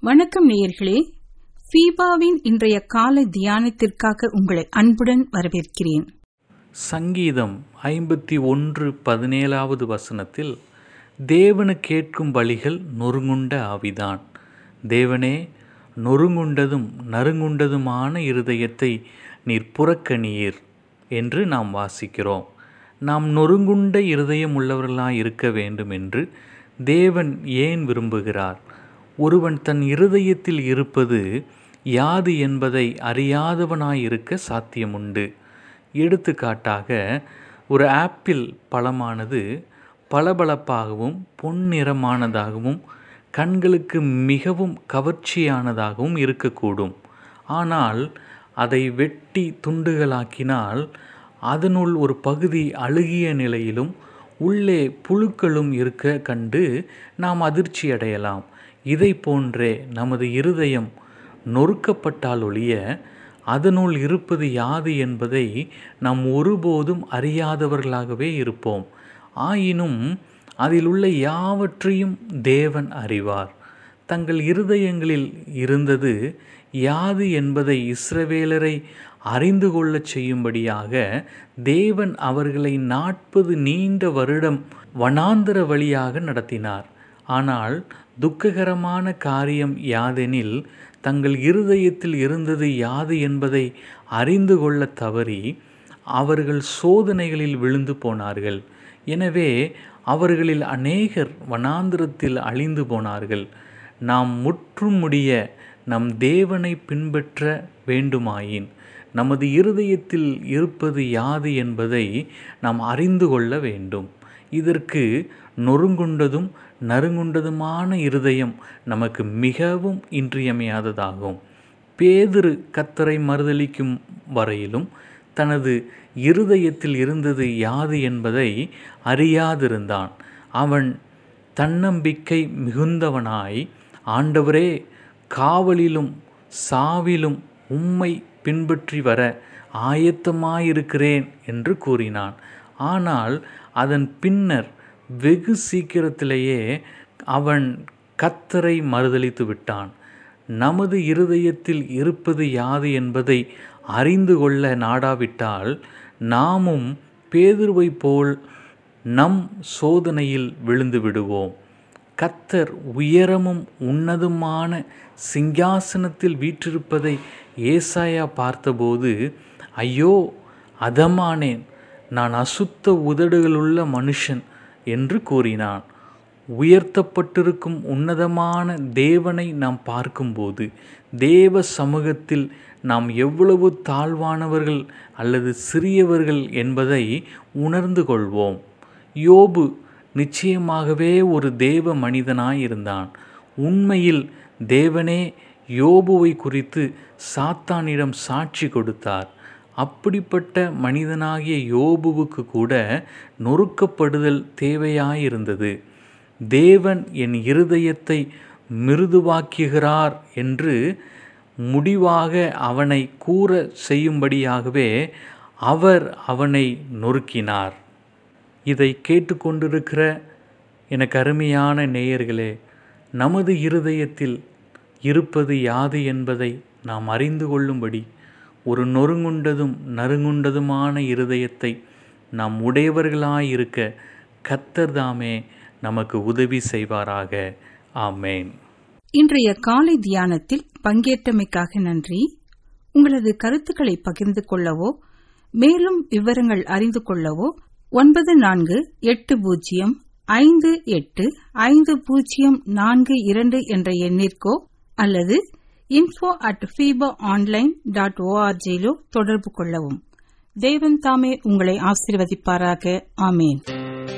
வணக்கம் நேயர்களே ஃபீபாவின் இன்றைய காலை தியானத்திற்காக உங்களை அன்புடன் வரவேற்கிறேன் சங்கீதம் ஐம்பத்தி ஒன்று பதினேழாவது வசனத்தில் தேவனு கேட்கும் பலிகள் நொறுங்குண்ட ஆவிதான் தேவனே நொறுங்குண்டதும் நறுங்குண்டதுமான இருதயத்தை நீர் புறக்கணியீர் என்று நாம் வாசிக்கிறோம் நாம் நொறுங்குண்ட இருதயம் உள்ளவர்களாய் இருக்க வேண்டும் என்று தேவன் ஏன் விரும்புகிறார் ஒருவன் தன் இருதயத்தில் இருப்பது யாது என்பதை அறியாதவனாயிருக்க சாத்தியமுண்டு எடுத்துக்காட்டாக ஒரு ஆப்பிள் பழமானது பளபளப்பாகவும் பொன்னிறமானதாகவும் கண்களுக்கு மிகவும் கவர்ச்சியானதாகவும் இருக்கக்கூடும் ஆனால் அதை வெட்டி துண்டுகளாக்கினால் அதனுள் ஒரு பகுதி அழுகிய நிலையிலும் உள்ளே புழுக்களும் இருக்க கண்டு நாம் அதிர்ச்சி அடையலாம் இதை போன்றே நமது இருதயம் நொறுக்கப்பட்டால் ஒழிய அதனுள் இருப்பது யாது என்பதை நாம் ஒருபோதும் அறியாதவர்களாகவே இருப்போம் ஆயினும் அதில் உள்ள யாவற்றையும் தேவன் அறிவார் தங்கள் இருதயங்களில் இருந்தது யாது என்பதை இஸ்ரவேலரை அறிந்து கொள்ளச் செய்யும்படியாக தேவன் அவர்களை நாற்பது நீண்ட வருடம் வனாந்தர வழியாக நடத்தினார் ஆனால் துக்ககரமான காரியம் யாதெனில் தங்கள் இருதயத்தில் இருந்தது யாது என்பதை அறிந்து கொள்ள தவறி அவர்கள் சோதனைகளில் விழுந்து போனார்கள் எனவே அவர்களில் அநேகர் வனாந்திரத்தில் அழிந்து போனார்கள் நாம் முற்றும் முடிய நம் தேவனை பின்பற்ற வேண்டுமாயின் நமது இருதயத்தில் இருப்பது யாது என்பதை நாம் அறிந்து கொள்ள வேண்டும் இதற்கு நொறுங்குண்டதும் நறுங்குண்டதுமான இருதயம் நமக்கு மிகவும் இன்றியமையாததாகும் பேதிரு கத்தரை மறுதளிக்கும் வரையிலும் தனது இருதயத்தில் இருந்தது யாது என்பதை அறியாதிருந்தான் அவன் தன்னம்பிக்கை மிகுந்தவனாய் ஆண்டவரே காவலிலும் சாவிலும் உம்மை பின்பற்றி வர ஆயத்தமாயிருக்கிறேன் என்று கூறினான் ஆனால் அதன் பின்னர் வெகு சீக்கிரத்திலேயே அவன் கத்தரை மறுதளித்து விட்டான் நமது இருதயத்தில் இருப்பது யாது என்பதை அறிந்து கொள்ள நாடாவிட்டால் நாமும் பேதுருவை போல் நம் சோதனையில் விழுந்து விடுவோம் கத்தர் உயரமும் உன்னதுமான சிங்காசனத்தில் வீற்றிருப்பதை ஏசாயா பார்த்தபோது ஐயோ அதமானேன் நான் அசுத்த உதடுகளுள்ள மனுஷன் என்று கூறினான் உயர்த்தப்பட்டிருக்கும் உன்னதமான தேவனை நாம் பார்க்கும்போது தேவ சமூகத்தில் நாம் எவ்வளவு தாழ்வானவர்கள் அல்லது சிறியவர்கள் என்பதை உணர்ந்து கொள்வோம் யோபு நிச்சயமாகவே ஒரு தேவ மனிதனாயிருந்தான் உண்மையில் தேவனே யோபுவை குறித்து சாத்தானிடம் சாட்சி கொடுத்தார் அப்படிப்பட்ட மனிதனாகிய யோபுவுக்கு கூட நொறுக்கப்படுதல் தேவையாயிருந்தது தேவன் என் இருதயத்தை மிருதுவாக்குகிறார் என்று முடிவாக அவனை கூற செய்யும்படியாகவே அவர் அவனை நொறுக்கினார் இதை கேட்டுக்கொண்டிருக்கிற எனக்கு அருமையான நேயர்களே நமது இருதயத்தில் இருப்பது யாது என்பதை நாம் அறிந்து கொள்ளும்படி ஒரு நொறுங்குண்டதும் நறுங்குண்டதுமான இருதயத்தை நாம் உடையவர்களாயிருக்க கத்தர் தாமே நமக்கு உதவி செய்வாராக ஆமேன் இன்றைய காலை தியானத்தில் பங்கேற்றமைக்காக நன்றி உங்களது கருத்துக்களை பகிர்ந்து கொள்ளவோ மேலும் விவரங்கள் அறிந்து கொள்ளவோ ஒன்பது நான்கு எட்டு பூஜ்ஜியம் ஐந்து எட்டு ஐந்து பூஜ்ஜியம் நான்கு இரண்டு என்ற எண்ணிற்கோ அல்லது info at FIBA online dot ஓஆர்ஜியிலோ தொடர்பு கொள்ளவும் தேவன் தாமே உங்களை ஆசீர்வதிப்பாராக ஆமேன்